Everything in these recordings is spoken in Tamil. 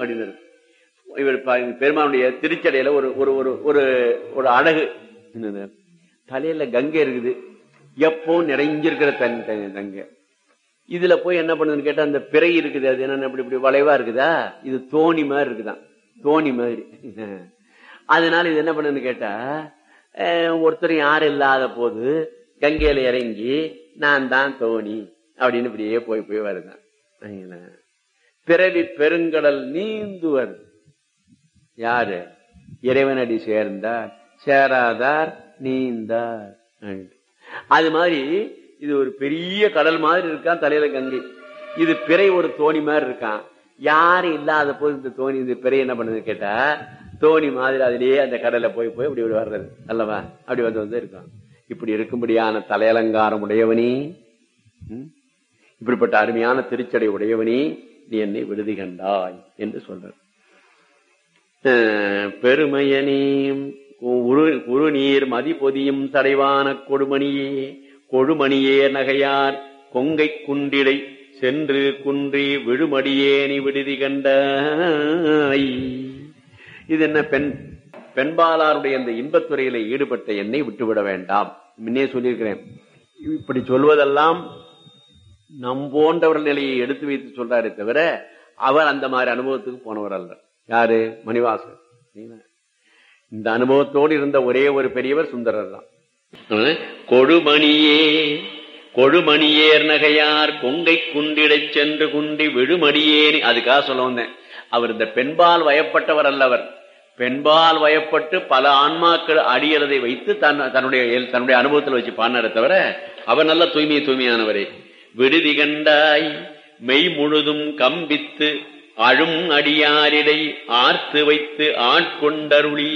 அப்படின்னு இவர் பாருங்க, பெருமானுடைய திருச்சடையில ஒரு ஒரு ஒரு ஒரு ஒரு அழகு என்னது? தலையில கங்கை இருக்குது எப்போ நிறைஞ்சிருக்கிற தன் தன் கங்கை இதுல போய் என்ன பண்ணுதுன்னு கேட்டா அந்த பிறை இருக்குது அது என்ன இப்படி இப்படி வளைவா இருக்குதா இது தோணி மாதிரி இருக்குதான் தோணி மாதிரி அதனால இது என்ன பண்ணுதுன்னு கேட்டா அஹ், ஒருத்தர் யாரும் இல்லாத போது கங்கையில இறங்கி நான் தான் தோணி அப்படின்னு இப்படியே போய் போய் வருதான் சரிங்களா? பிறவி பெருங்கடல் நீந்துவர் யாரு இறைவனடி சேர்ந்தார் சேராதார் நீந்தார் அது மாதிரி இது ஒரு பெரிய கடல் மாதிரி இருக்கான் தலையில கங்கை இது பிறை ஒரு தோணி மாதிரி இருக்கான் யாரும் இல்லாத போது இந்த தோணி இந்த பிறை என்ன பண்ணுது கேட்டா தோணி மாதிரி அதிலேயே அந்த கடல்ல போய் போய் இப்படி இப்படி வர்றது அல்லவா அப்படி வந்து வந்து இருக்கான் இப்படி இருக்கும்படியான தலையலங்காரம் உடையவனே ம்? இப்படிப்பட்ட அருமையான திருச்சடை உடையவனே நீ என்னை விடுதி கண்டாய் என்று சொல்றார் அஹ் பெருமையனே உரு உருநீர் மதிபொதியும் தடைவான கொடுமணியே கொழுமணியே நகையார் கொங்கை குண்டிடை சென்று குன்றி விழுமடியேனி விடுதி கண்டாய் இது என்ன பெண் பெண்பாலாருடைய அந்த இன்பத்துறையில ஈடுபட்ட என்னை விட்டுவிட வேண்டாம் முன்னே சொல்லியிருக்கிறேன் இப்படி சொல்வதெல்லாம் நம் போன்றவர்கள் நிலையை எடுத்து வைத்து சொல்றாரே தவிர அவர் அந்த மாதிரி அனுபவத்துக்கு போனவர் அல்ல யாரு மணிவாசன் சரிங்களா? இந்த அனுபவத்தோடு இருந்த ஒரே ஒரு பெரியவர் சுந்தரர் தான் அஹ், கொடுமணியே கொழுமணியேர் நகையார் கொங்கை குண்டிடச் சென்று குண்டி விழுமடியேனி அதுக்காக சொல்ல வந்தேன் அவர் இந்த பெண்பால் வயப்பட்டவர் அல்லவர் பெண்பால் வயப்பட்டு பல ஆன்மாக்கள் அடியறதை வைத்து தன் தன்னுடைய இயல்- தன்னுடைய அனுபவத்தில் வச்சு பாடினாரே தவிர அவர் நல்ல தூய்மை தூய்மையானவரே விடுதி கண்டாய் மெய் முழுதும் கம்பித்து அழும் அடியாரிடை ஆர்த்து வைத்து ஆட்கொண்டருளி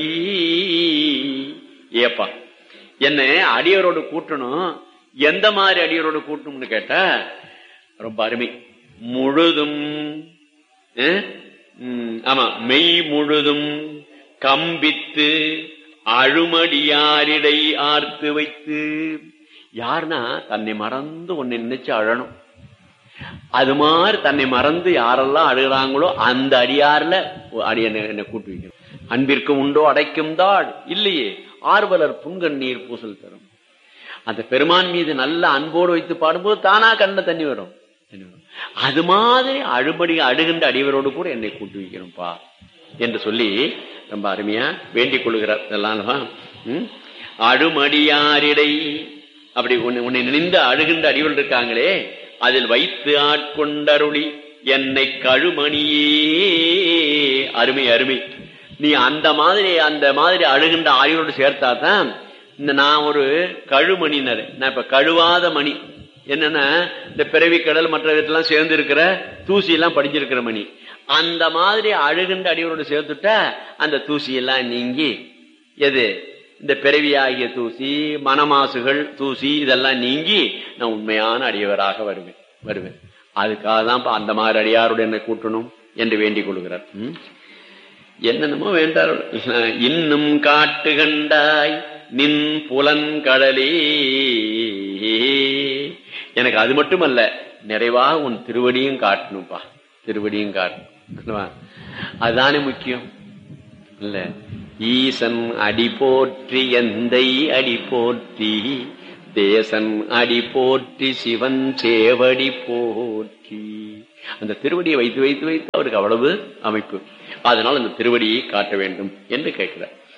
ஏப்பா என்ன அடியரோடு கூட்டணும் எந்த மாதிரி அடியரோடு கூட்டணும்னு கேட்டா ரொம்ப அருமை முழுதும் அஹ், ம், ஆமா மெய் முழுதும் கம்பித்து அழுமடியாரிடை ஆர்த்து வைத்து யாருன்னா தன்னை மறந்து உன்னை நினைச்சு அழணும் அது மாதிரி தன்னை மறந்து யாரெல்லாம் அழுகிறாங்களோ அந்த அடியார்ல அடி என்னை என்னை கூட்டு வைக்கணும் அன்பிற்கும் உண்டோ அடைக்கும் தாள் இல்லையே ஆர்வலர் புங்கண்ணீர் பூசல் தரும் அந்த பெருமான் மீது நல்ல அன்போடு வைத்து பாடும்போது தானா கண்ண தண்ணி வரும் தண்ணி வரும். அது மாதிரி அழுபடி அழுகின்ற அடிவரோடு கூட என்னை கூட்டு வைக்கணும்பா என்று சொல்லி ரொம்ப அருமையா வேண்டிக் கொள்கிறார் இதெல்லாம் அல்லவா? ம்? அழுமடியாரிடை அப்படி உன்னை உன்னை நினைந்து அழுகின்ற அடிவர்கள் இருக்காங்களே அதில் வைத்து ஆட்கொண்டருளி என்னை கழுமணியே அருமை அருமை நீ அந்த மாதிரி அந்த மாதிரி அழுகின்ற ஆய்வோடு சேர்த்தா தான் இந்த நான் ஒரு கழுமணினர் நான் இப்ப கழுவாத மணி என்னன்னா இந்த பிறவி கடல் மற்ற இதெல்லாம் சேர்ந்து இருக்கிற தூசி எல்லாம் படிஞ்சிருக்கிற மணி அந்த மாதிரி அழுகின்ற அடியோடு சேர்த்துட்டா அந்த தூசி எல்லாம் நீங்கி எது இந்த பிறவியாகிய தூசி மனமாசுகள் தூசி இதெல்லாம் நீங்கி நான் உண்மையான அடியவராக வருவேன் வருவேன் அதுக்காக தான் இப்ப அந்த மாதிரி அடியாரோடு என்னை கூட்டணும் என்று வேண்டிக் கொள்கிறார் ம்? என்னென்னமோ வேண்டார் இன்னும் காட்டு கண்டாய் நின் புலன்கடலே எனக்கு அது மட்டுமல்ல நிறைவாக உன் திருவடியும் காட்டணும்பா திருவடியும் காட்டணும் அதுதானே முக்கியம் இல்ல ஈசன் அடி போற்றி எந்தை அடி போற்றி தேசன் அடி போற்றி சிவன் சேவடி போற்றி அந்த திருவடியை வைத்து வைத்து வைத்து அவருக்கு அவ்வளவு அமைப்பு அதனால் அந்த திருவடியை காட்ட வேண்டும் என்று கேட்கிறார்